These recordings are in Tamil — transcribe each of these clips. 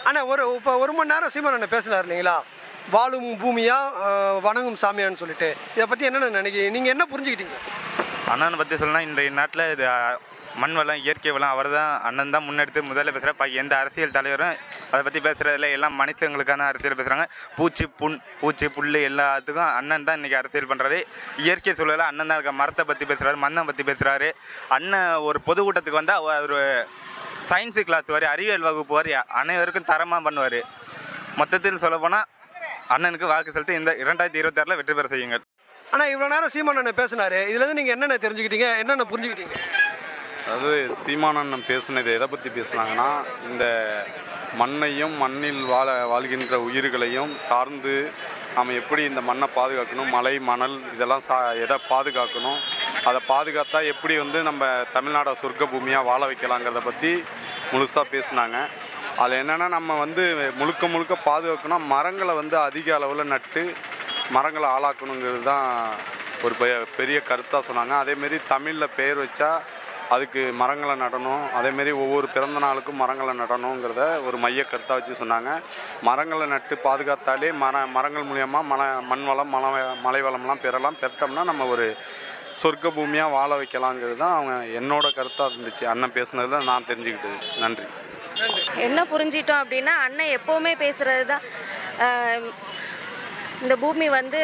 அண்ணா ஒரு இப்போ ஒரு மணி நேரம் சீமான் அண்ணன் பேசினார் இல்லைங்களா வாழும் பூமியா அஹ், வணங்கும் சாமியான்னு சொல்லிட்டு இதை பற்றி என்னென்ன நினைக்கிறீங்க நீங்கள் என்ன புரிஞ்சுக்கிட்டீங்க அண்ணனை பற்றி சொல்லணும்னா இந்த நாட்டில் இது அஹ், மண் வளம் இயற்கை வளம் அவர் தான் அண்ணன் தான் முன்னெடுத்து முதல்ல பேசுகிற பாக்கி எந்த அரசியல் தலைவரும் அதை பற்றி பேசுகிறதில்ல எல்லாம் மனுஷங்களுக்கான அரசியல் பேசுகிறாங்க பூச்சி புண் பூச்சி புல் எல்லாத்துக்கும் அண்ணன் தான் இன்றைக்கி அரசியல் பண்ணுறாரு இயற்கை சூழலில் அண்ணன் தான் இருக்க மரத்தை பற்றி பேசுகிறாரு மண்ணை பற்றி பேசுகிறாரு அண்ணன் ஒரு பொதுக்கூட்டத்துக்கு வந்தால் ஒரு சயின்ஸு கிளாஸ் வரை அறிவியல் வகுப்பு வரை அனைவருக்கும் தரமாக பண்ணுவார் மொத்தத்தில் சொல்லப்போனால் அண்ணனுக்கு வாக்கு செலுத்தி இந்த இரண்டாயிரத்தி இருபத்தாறில் வெற்றி பெற செய்யுங்கள் ஆனால் இவ்வளோ நேரம் சீமான் அண்ணன் பேசினாரு இதுலேருந்து நீங்கள் என்னென்ன தெரிஞ்சுக்கிட்டீங்க என்னென்ன புரிஞ்சுக்கிட்டீங்க அதாவது சீமானண்ணன் பேசுனது எதை பற்றி பேசுனாங்கன்னா இந்த மண்ணையும் மண்ணில் வாழ வாழ்கின்ற உயிர்களையும் சார்ந்து நாம் எப்படி இந்த மண்ணை பாதுகாக்கணும் மலை மணல் இதெல்லாம் சா எதை பாதுகாக்கணும் அதை பாதுகாத்தா எப்படி வந்து நம்ம தமிழ்நாடை சொர்க்க பூமியாக வாழ வைக்கலாங்கிறத பற்றி முழுசாக பேசுனாங்க அதில் என்னென்னா நம்ம வந்து முழுக்க முழுக்க பாதுகாக்கணும் மரங்களை வந்து அதிக அளவில் நட்டு மரங்களை ஆளாக்கணுங்கிறது தான் ஒரு பெ- பெரிய கருத்தாக சொன்னாங்க அதேமாரி தமிழில் பெயர் வச்சா அதுக்கு மரங்களை நடணும் அதேமாரி ஒவ்வொரு பிறந்த நாளுக்கும் மரங்களை நடணுங்கிறத ஒரு மைய கருத்தாக வச்சு சொன்னாங்க மரங்களை நட்டு பாதுகாத்தாலே மர மரங்கள் மூலியமாக மன மண் வளம் மலை மலை வளம்லாம் பெறலாம் பெற்றோம்னா நம்ம ஒரு சொர்க்க பூமியாக வாழ வைக்கலாங்கிறது தான் அவங்க என்னோட கருத்தாக இருந்துச்சு அண்ணன் பேசுனதில் நான் தெரிஞ்சுக்கிட்டது நன்றி என்ன புரிஞ்சிட்டோம் அப்படின்னா அண்ணன் எப்போவுமே பேசுகிறது தான் ஆஹ், இந்த பூமி வந்து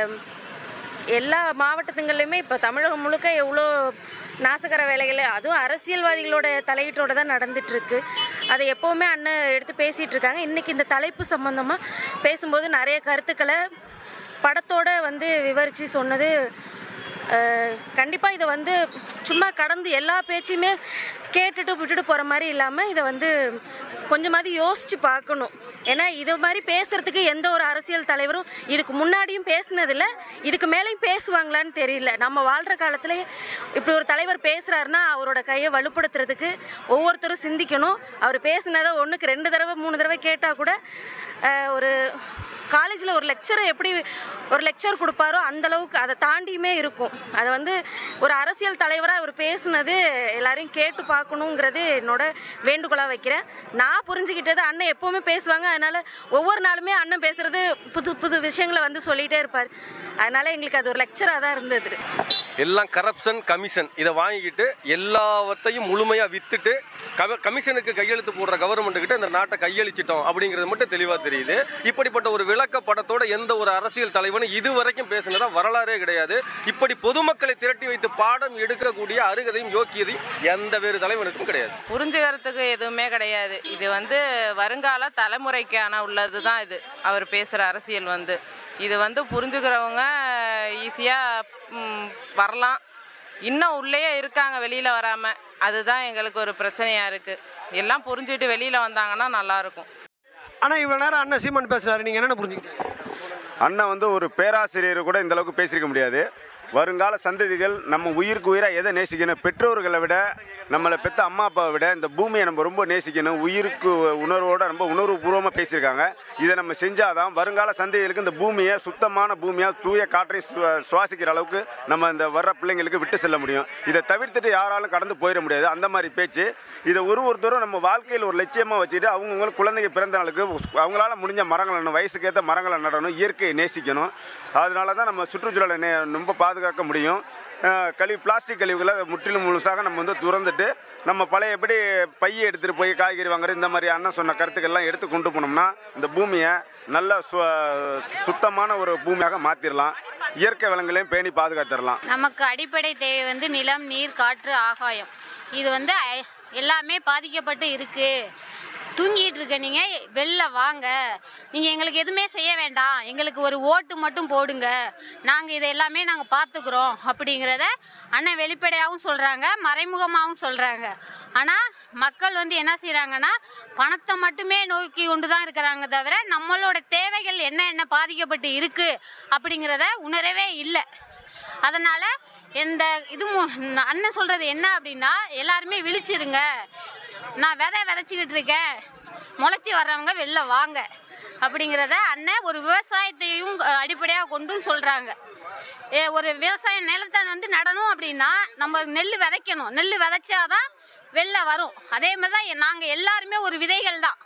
எல்லா மாவட்டத்துங்கள்லையுமே இப்போ தமிழகம் முழுக்க எவ்வளோ நாசகர வேலைகள் அதுவும் அரசியல்வாதிகளோட தலையீட்டோட தான் நடந்துட்டு இருக்கு அதை எப்போவுமே அண்ணன் எடுத்து பேசிகிட்டு இருக்காங்க இன்றைக்கி இந்த தலைப்பு சம்மந்தமாக பேசும்போது நிறைய கருத்துக்களை படத்தோட வந்து விவரித்து சொன்னது கண்டிப்பாக இதை வந்து சும்மா கடந்து எல்லா பேச்சையுமே கேட்டுட்டு விட்டுட்டு போகிற மாதிரி இல்லாமல் இதை வந்து கொஞ்சமாவது யோசித்து பார்க்கணும் ஏன்னா இது மாதிரி பேசுகிறதுக்கு எந்த ஒரு அரசியல் தலைவரும் இதுக்கு முன்னாடியும் பேசுனதில்ல இதுக்கு மேலேயும் பேசுவாங்களான்னு தெரியல நம்ம வாழ்கிற காலத்துலேயே இப்படி ஒரு தலைவர் பேசுகிறாருன்னா அவரோட கையை வலுப்படுத்துறதுக்கு ஒவ்வொருத்தரும் சிந்திக்கணும் அவர் பேசுனதை ஒன்றுக்கு ரெண்டு தடவை மூணு தடவை கேட்டால் கூட அஹ், ஒரு காலேஜில் ஒரு லெக்சரை எப்படி ஒரு லெக்சர் கொடுப்பாரோ அந்த அளவுக்கு அதை தாண்டியுமே இருக்கும் அதை வந்து ஒரு அரசியல் தலைவராக அவர் பேசுனது எல்லாரையும் கேட்டு பார்க்கணுங்கிறது என்னோட வேண்டுகோளாக வைக்கிறேன் நான் புரிஞ்சுக்கிட்டது அண்ணன் எப்போவுமே பேசுவாங்க அதனால் ஒவ்வொரு நாளுமே அண்ணன் பேசுகிறது புது புது விஷயங்களை வந்து சொல்லிகிட்டே இருப்பார் அதனால் எங்களுக்கு அது ஒரு லெக்சராக தான் இருந்தது எல்லாம் கரப்ஷன் கமிஷன் இதை வாங்கிக்கிட்டு எல்லாவற்றையும் முழுமையாக வித்துட்டு கம கமிஷனுக்கு கையெழுத்து போடுற கவர்மெண்ட் கிட்ட இந்த நாட்டை கையளிச்சிட்டோம் அப்படிங்கிறது மட்டும் தெளிவாக தெரியுது இப்படிப்பட்ட ஒரு விளக்க படத்தோட எந்த ஒரு அரசியல் தலைவனும் இதுவரைக்கும் பேசினதா வரலாறே கிடையாது இப்படி பொதுமக்களை திரட்டி வைத்து பாடம் எடுக்கக்கூடிய அருகதையும் யோக்கியதையும் எந்த வேறு தலைவனுக்கும் கிடையாது புரிஞ்சுக்கிறதுக்கு எதுவுமே கிடையாது இது வந்து வருங்கால தலைமுறைக்கான உள்ளது தான் இது அவர் பேசுகிற அரசியல் வந்து இது வந்து புரிஞ்சுக்கிறவங்க ஈஸியாக வரலாம் இன்னும் உள்ளேயே இருக்காங்க வெளியில் வராமல் அதுதான் எங்களுக்கு ஒரு பிரச்சனையாக இருக்குது எல்லாம் புரிஞ்சுட்டு வெளியில் வந்தாங்கன்னா நல்லாயிருக்கும் ஆனால் இவ்வளோ நேரம் அண்ணன் சீமான் பேசுனாரு நீங்கள் என்னென்ன புரிஞ்சுக்கிட்டீங்க அண்ணன் வந்து ஒரு பேராசிரியர் கூட இந்த அளவுக்கு பேசியிருக்க முடியாது வருங்கால சந்ததிகள் நம்ம உயிருக்கு உயிராக எதை நேசிக்கணும் பெற்றோர்களை விட நம்மளை பெற்ற அம்மா அப்பாவை விட இந்த பூமியை நம்ம ரொம்ப நேசிக்கணும் உயிருக்கு உணர்வோட ரொம்ப உணர்வுபூர்வமாக பேசியிருக்காங்க இதை நம்ம செஞ்சாதான் வருங்கால சந்ததிகளுக்கு இந்த பூமியை சுத்தமான பூமியாக தூய காற்றை சுவா- சுவாசிக்கிற அளவுக்கு நம்ம இந்த வர்ற பிள்ளைங்களுக்கு விட்டு செல்ல முடியும் இதை தவிர்த்துட்டு யாராலும் கடந்து போயிட முடியாது அந்த மாதிரி பேச்சு இதை ஒரு ஒருத்தரும் நம்ம வாழ்க்கையில் ஒரு லட்சியமாக வச்சுட்டு அவங்கவுங்க குழந்தைங்க பிறந்த நாளுக்கு அவங்களால முடிஞ்ச மரங்களை நடணும் வயசுக்கு ஏற்ற மரங்களை நடணும் இயற்கையை நேசிக்கணும் அதனால தான் நம்ம சுற்றுச்சூழலை நே ரொம்ப பாதுகாக்க முடியும் அஹ் கழிவு பிளாஸ்டிக் கழிவுகளை முற்றிலும் முழுசாக நம்ம வந்து துறந்துட்டு நம்ம பழையபடி பையை எடுத்துகிட்டு போய் காய்கறி வாங்குறது இந்த மாதிரி அண்ணன் சொன்ன கருத்துக்கள்லாம் எடுத்து கொண்டு போனோம்னா இந்த பூமியை நல்ல சு சுத்தமான ஒரு பூமியாக மாற்றிடலாம் இயற்கை வளங்களையும் பேணி பாதுகாத்துடலாம் நமக்கு அடிப்படை தேவை வந்து நிலம் நீர் காற்று ஆகாயம் இது வந்து அ- எல்லாமே பாதிக்கப்பட்டு இருக்கு தூங்கிட்டு இருக்க நீங்க வெளில வாங்க நீங்க எங்களுக்கு எதுவுமே செய்ய வேண்டாம் எங்களுக்கு ஒரு ஓட்டு மட்டும் போடுங்க நாங்க இதை எல்லாமே நாங்க பாத்துக்கிறோம் அப்படிங்கிறத அண்ணன் வெளிப்படையாகவும் சொல்றாங்க மறைமுகமாகவும் சொல்றாங்க ஆனா மக்கள் வந்து என்ன செய்றாங்கன்னா பணத்தை மட்டுமே நோக்கி கொண்டு தான் இருக்கிறாங்க தவிர நம்மளோட தேவைகள் என்ன என்ன பாதிக்கப்பட்டு இருக்கு அப்படிங்கிறத உணரவே இல்லை அதனால் இந்த இது மு- அண்ணன் சொல்கிறது என்ன அப்படின்னா எல்லாருமே விழிச்சிருங்க நான் விதை விதைச்சிக்கிட்டு இருக்கேன் முளைச்சி வர்றவங்க வெளில வாங்க அப்படிங்கிறத அண்ணன் ஒரு விவசாயத்தையும் அடிப்படையாக கொண்டும் சொல்கிறாங்க ஒரு விவசாய நிலத்தை வந்து நடணும் அப்படின்னா நம்ம நெல் விதைக்கணும் நெல் விதைச்சாதான் வெளில வரும் அதே மாதிரி தான் நாங்கள் எல்லாருமே ஒரு விதைகள் தான்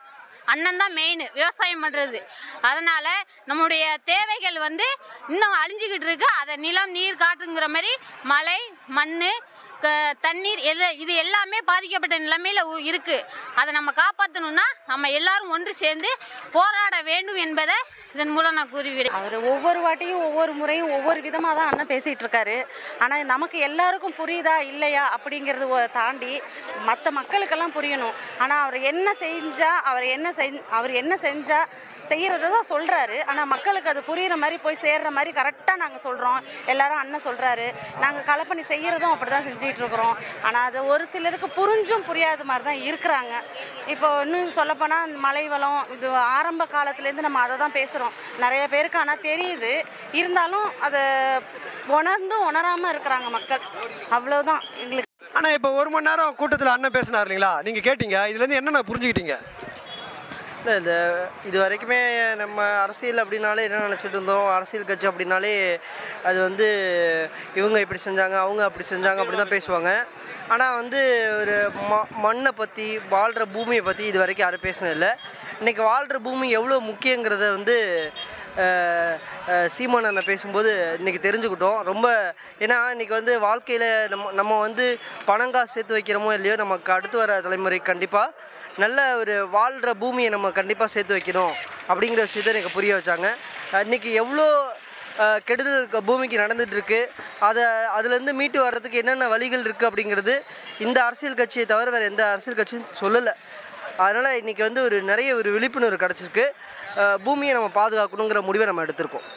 அண்ணன் தான் மெயின் விவசாயம் பண்ணுறது அதனால் நம்முடைய தேவைகள் வந்து இன்னும் அழிஞ்சிக்கிட்டு இருக்கு அதை நிலம் நீர் காற்றுங்கிற மாதிரி மழை மண் க- தண்ணீர் எது இது எல்லாமே பாதிக்கப்பட்ட நிலைமையில் உ- இருக்கு அதை நம்ம காப்பாற்றணும்னா நம்ம எல்லாரும் ஒன்று சேர்ந்து போராட வேண்டும் என்பதை இதன் மூலம் நான் கூறிவிடுறேன் அவர் ஒவ்வொரு வாட்டியும் ஒவ்வொரு முறையும் ஒவ்வொரு விதமாக தான் அண்ணன் பேசிகிட்டு இருக்காரு ஆனால் நமக்கு எல்லாருக்கும் புரியுதா இல்லையா அப்படிங்கிறது ஒ- தாண்டி மற்ற மக்களுக்கெல்லாம் புரியணும் ஆனால் அவர் என்ன செஞ்சா அவர் என்ன செஞ் அவர் என்ன செஞ்சா செய்கிறத தான் சொல்கிறாரு ஆனால் மக்களுக்கு அது புரிகிற மாதிரி போய் சேர்ற மாதிரி கரெக்டாக நாங்கள் சொல்கிறோம் எல்லாரும் அண்ணன் சொல்கிறாரு நாங்கள் களப்பணி செய்கிறதும் அப்படி தான் செஞ்சிகிட்டு இருக்கிறோம் ஆனால் அது ஒரு சிலருக்கு புரிஞ்சும் புரியாத மாதிரி தான் இருக்கிறாங்க இப்போ இன்னும் சொல்லப்போனால் மலை வளம் இது ஆரம்ப காலத்துலேருந்து நம்ம அதை தான் பேசுகிறோம் நிறைய பேருக்கு ஆனால் தெரியுது இருந்தாலும் அதை உணர்ந்தும் உணராமல் இருக்கிறாங்க மக்கள் அவ்வளோதான் எங்களுக்கு ஆனால் இப்போ ஒரு மணி நேரம் கூட்டத்தில் அண்ணன் பேசினார் இல்லைங்களா நீங்கள் கேட்டீங்க இதுலேருந்து என்னென்ன புரிஞ்சுக்கிட்டீங்க இல்லை இந்த இது வரைக்குமே நம்ம அரசியல் அப்படின்னாலே என்ன நினச்சிட்டு இருந்தோம் அரசியல் கட்சி அப்படின்னாலே அது வந்து இவங்க இப்படி செஞ்சாங்க அவங்க அப்படி செஞ்சாங்க அப்படி தான் பேசுவாங்க ஆனால் வந்து ஒரு ம மண்ணை பற்றி வாழ்கிற பூமியை பற்றி இது வரைக்கும் யாரும் பேசினதில்லை இன்றைக்கி வாழ்கிற பூமி எவ்வளோ முக்கியங்கிறத வந்து அஹ், அஹ், சீமான் அண்ணன் பேசும்போது இன்றைக்கி தெரிஞ்சுக்கிட்டோம் ரொம்ப ஏன்னா இன்றைக்கி வந்து வாழ்க்கையில் நம்ம நம்ம வந்து பணம் காசு சேர்த்து வைக்கிறோமோ இல்லையோ நமக்கு அடுத்து வர தலைமுறை கண்டிப்பாக நல்ல ஒரு வாழ்கிற பூமியை நம்ம கண்டிப்பாக சேர்த்து வைக்கணும் அப்படிங்கிற விஷயத்தை எனக்கு புரிய வச்சாங்க இன்றைக்கி எவ்வளோ அஹ், கெடுதல் க- பூமிக்கு நடந்துட்டு இருக்கு அதை அதுலேருந்து மீட்டு வர்றதுக்கு என்னென்ன வழிகள் இருக்குது அப்படிங்கிறது இந்த அரசியல் கட்சியை தவிர வேறு எந்த அரசியல் கட்சியும் சொல்லலை அதனால் இன்றைக்கி வந்து ஒரு நிறைய ஒரு விழிப்புணர்வு கிடச்சிருக்கு அஹ், பூமியை நம்ம பாதுகாக்கணுங்கிற முடிவை நம்ம எடுத்திருக்கோம்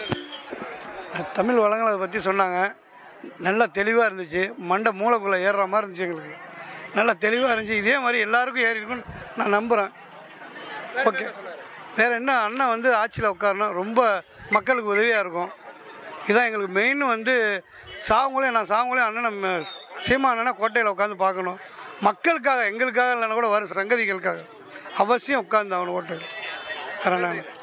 தமிழ் வளங்களை பற்றி சொன்னாங்க நல்லா தெளிவாக இருந்துச்சு மண்டை மூளைக்குள்ளே ஏறுற மாதிரி இருந்துச்சு எங்களுக்கு நல்லா தெளிவாக இருந்துச்சு இதே மாதிரி எல்லாருக்கும் ஏறி இருக்கும்னு நான் நம்புகிறேன் ஓகே வேறு என்ன அண்ணன் வந்து ஆட்சியில் உட்காரணும் ரொம்ப மக்களுக்கு உதவியாக இருக்கும் இதான் எங்களுக்கு மெயின் வந்து சாவங்களே நான் சாவங்களே அண்ணனை ம- சீமா அண்ணனை கோட்டையில் உட்காந்து பார்க்கணும் மக்களுக்காக எங்களுக்காக இல்லைன்னா கூட வரும் சங்கதிகளுக்காக அவசியம் உட்காந்து அவனை ஓட்டு தரேன் நான்